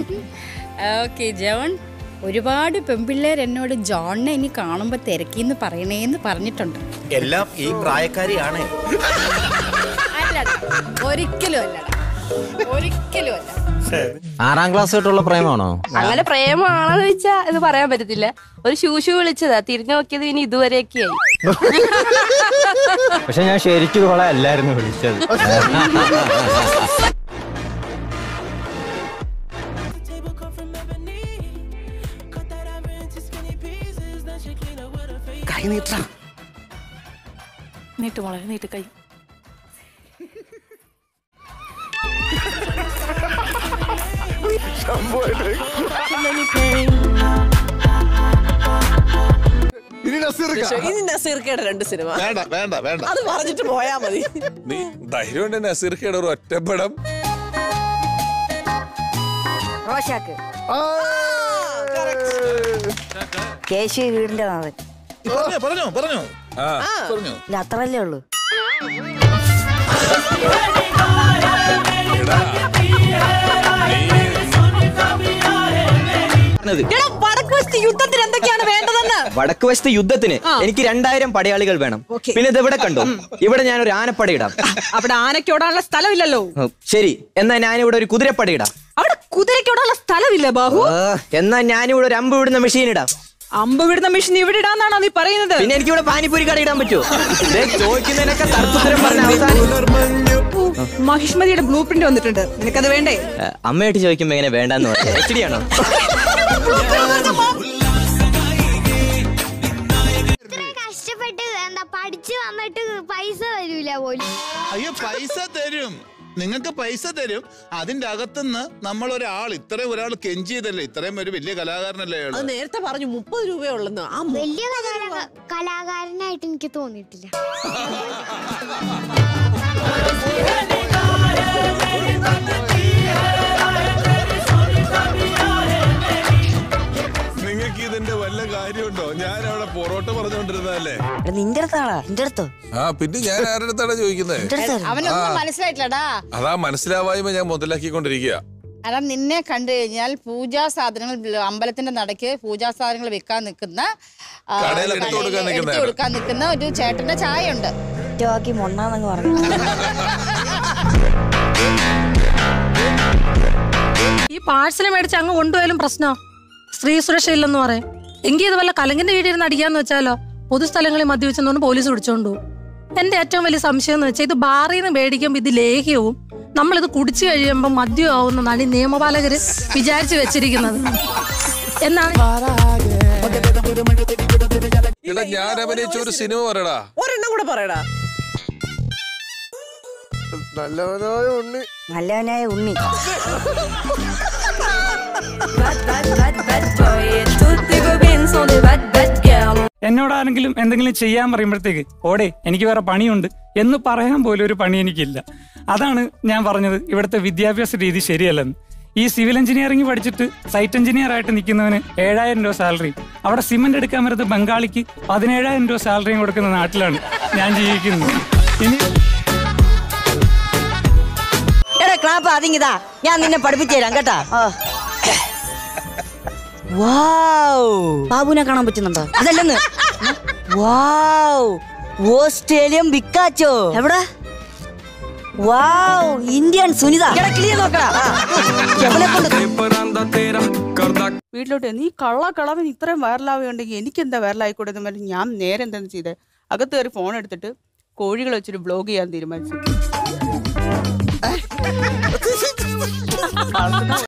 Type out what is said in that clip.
Okay John ഒരുപാട് പെൺപിള്ളേർ എന്നോട് ജോണിനെ ഇനി കാണുമ്പോൾ തിരക്കിന്ന് പറയണേന്ന് പറഞ്ഞിട്ടുണ്ട് എല്ലാം ഈ പ്രായക്കാരിയാണ് അല്ലടാ ഒരിക്കലും അല്ലടാ ഒരിക്കലും അല്ല ആറാം ക്ലാസ് തൊട്ടുള്ള പ്രേമാണോ അങ്ങനെ പ്രേമാണെന്ന് വെച്ചാ ഇത് പറയാൻ പറ്റത്തില്ല ഒരു ശൂശു വിളിച്ചതാ തിരിഞ്ഞു നോക്കിയത് ഇനി ഇതുവരെയൊക്കെയായി പക്ഷെ ഞാൻ ശരിക്കും ഇവളെ അല്ലായിരുന്നു വിളിച്ചത് കൈ നീട്ടാ നീട്ട് മോളെ നീട്ട് കൈ ഇനി നസീർക്ക. ഇനി നസീർക്കയുടെ രണ്ട് സിനിമ വേണ്ട വേണ്ട വേണ്ട അത് പറഞ്ഞിട്ട് പോയാ മതി നീ ധൈര്യമുണ്ട് നസീർക്കയുടെ ഒരു ഒറ്റപ്പടം റോഷാക്ക് ആ, കേശു വീടിന്റെ നാഥൻ പറഞ്ഞോ പറഞ്ഞോ പറഞ്ഞോ ആ പറഞ്ഞോ ഇല്ല അത്രല്ലേ ഉള്ളൂ എടാ നീ വടക്ക് വശത്ത് യുദ്ധത്തിന് എന്തൊക്കെയാണ് വേണ്ടതെന്ന് വടക്ക് വശത്ത് യുദ്ധത്തിന് എനിക്ക് രണ്ടായിരം പടയാളികൾ വേണം പിന്നെ ഇത് ഇവിടെ കണ്ടോ ഇവിടെ ഞാൻ ഒരു ആനപ്പട ഇടാം അവിടെ ആനയ്ക്കോടാനുള്ള സ്ഥലമില്ലല്ലോ ഉം, ശരി എന്നാ ഞാനിവിടെ ഒരു കുതിരപ്പട ഇടാം അവിടെ കുതിരയ്ക്കോടാനുള്ള സ്ഥലമില്ല ബാഹു ആ, എന്നാ ഞാനിവിടെ ഒരു അമ്പ് വിടുന്ന മെഷീൻ ഇടാം അമ്പ് വിടുന്ന മെഷീൻ ഇവിടെ ഇടാന്നാണോ നീ പറയുന്നത് പിന്നെ എനിക്കിവിടെ പാനിപ്പൂരി കട ഇടാൻ പറ്റുമോ ദേ, ചോദിക്കുന്നതിനൊക്കെ തർക്കുത്തരം പറഞ്ഞ അവസാനം മഹിഷ്മതിയുടെ ബ്ലൂ പ്രിന്റ് വന്നിട്ടുണ്ട് നിനക്കത് വേണ്ടേ ഏ, അമ്മയായിട്ട് ചോദിക്കുമ്പോ എങ്ങനെ വേണ്ടെന്ന് പറഞ്ഞു എച്ച് ഡി ആണോ ഇത്രയും കഷ്ടപ്പെട്ട് എന്താ പഠിച്ചു വന്നിട്ട് പൈസ തരൂല പോലും അയ്യോ പൈസ തരും നിങ്ങൾക്ക് പൈസ തരും അതിന്റെ അകത്തുനിന്ന് നമ്മൾ ഒരാൾ ഇത്രയും ഒരാൾ കെഞ്ചിയതല്ലേ ഇത്രയും ഒരു വലിയ കലാകാരനല്ലേ അയാള് നേരത്തെ പറഞ്ഞു മുപ്പത് രൂപയുള്ളെന്ന് ആ വലിയ കലാകാര കലാകാരനായിട്ട് എനിക്ക് തോന്നിയിട്ടില്ല നിങ്ങൾക്ക് ഇതിന്റെ വല്ല കാര്യമുണ്ടോ ഞാൻ അവിടെ പൊറോട്ട പറഞ്ഞുകൊണ്ടിരുന്നതല്ലേ എടാ, നിന്റെ അടുത്താളാ നിന്റെ അടുത്തോ ആ പിന്നെ ഞാൻ ആരുടെ അടുത്താണ് ചോദിക്കുന്നത് നിന്റെ അടുത്തായിരുന്നു അവനൊന്നും മനസ്സിലായിട്ടില്ലടാ അതാ മനസ്സിലാവായ്മ ഞാൻ മുതലാക്കിക്കൊണ്ടിരിക്കുക അതാ നിന്നെ കണ്ടു കഴിഞ്ഞാൽ പൂജാ സാധനങ്ങൾ ബ്ല- അമ്പലത്തിന്റെ നടക്ക് പൂജാ സാധനങ്ങൾ വിൽക്കാൻ നിൽക്കുന്ന ആ, കടയിൽ എടുത്ത് കൊടുക്കാൻ എടുത്ത് നിൽക്കുന്നതാണ്. കൊടുക്കാൻ നിൽക്കുന്ന ഒരു ചേട്ടന്റെ ചായ ഉണ്ട് ഒറ്റവാക്കി മൊണ്ണാന്നങ്ങ് പറഞ്ഞു ഈ പാഴ്സൽ മേടിച്ച് അങ്ങ് കൊണ്ടുപോയാലും പ്രശ്നോ സ്ത്രീ സുരക്ഷ ഇല്ലെന്ന് പറയും എങ്കിൽ ഇത് വല്ല കലങ്കിന്റെ വീട്ടിൽ അടിക്കാന്ന് വെച്ചാലോ പൊതുസ്ഥലങ്ങളിൽ മദ്യവെച്ചെന്നുകൊണ്ട് പോലീസ് പിടിച്ചോണ്ടു എന്റെ ഏറ്റവും വലിയ സംശയം എന്ന് വെച്ചാൽ ഇത് ബാറിൽ നിന്ന് മേടിക്കുമ്പോൾ ഇത് ലേഹ്യവും നമ്മളിത് കുടിച്ചു കഴിയുമ്പോൾ മദ്യമാവുന്നതാണ് ഈ നിയമപാലകര് വിചാരിച്ചു വെച്ചിരിക്കുന്നത് എന്നാണ് എടാ ഞാൻ അഭിനയിച്ച ഒരു സിനിമ പറയടാ ഒരെണ്ണം കൂടെ പറയടാ നല്ലവനായ ഉണ്ണി എന്നോടാരെങ്കിലും എന്തെങ്കിലും ചെയ്യാൻ പറയുമ്പോഴത്തേക്ക് ഓടെ എനിക്ക് വേറെ പണിയുണ്ട് എന്ന് പറയാൻ പോലും ഒരു പണി എനിക്കില്ല അതാണ് ഞാൻ പറഞ്ഞത് ഇവിടുത്തെ വിദ്യാഭ്യാസ രീതി ശരിയല്ലെന്ന് ഈ സിവിൽ എഞ്ചിനീയറിംഗ് പഠിച്ചിട്ട് സൈറ്റ് എഞ്ചിനീയർ ആയിട്ട് നിൽക്കുന്നവന് ഏഴായിരം രൂപ സാലറി അവിടെ സിമന്റ് എടുക്കാൻ വരുന്നത് ബംഗാളിക്ക് പതിനേഴായിരം രൂപ സാലറിയും കൊടുക്കുന്ന നാട്ടിലാണ് ഞാൻ ജീവിക്കുന്നത് ഇനി എടാ ക്ലാപ്പ് അതിങ്ങിതാ ഞാൻ നിന്നെ പഠിപ്പിച്ചു തരാം കേട്ടാ വാവ് ബാബുവിനെ കാണാൻ പറ്റുന്നുണ്ടോ അതല്ലെന്ന് വാവ് ഓസ്ട്രേലിയൻ ബിക്കാച്ചോ എവിടെ വാവ് ഇന്ത്യൻ സുനിത എടാ കിളിയെ നോക്കടാ എവനെ കൊണ്ട് വീട്ടിലോട്ട് നീ കള്ള കളവൻ ഇത്രയും വൈറലാവുകയുണ്ടെങ്കിൽ എനിക്ക് എന്താ വൈറലായിക്കൂടെ എന്ന് പറഞ്ഞ് ഞാൻ നേരെ എന്താന്ന് ചെയ്തത് അകത്ത് കയറി ഫോൺ എടുത്തിട്ട് കോഴികൾ വെച്ചിട്ട് ബ്ലോഗ് ചെയ്യാൻ തീരുമാനിച്ചു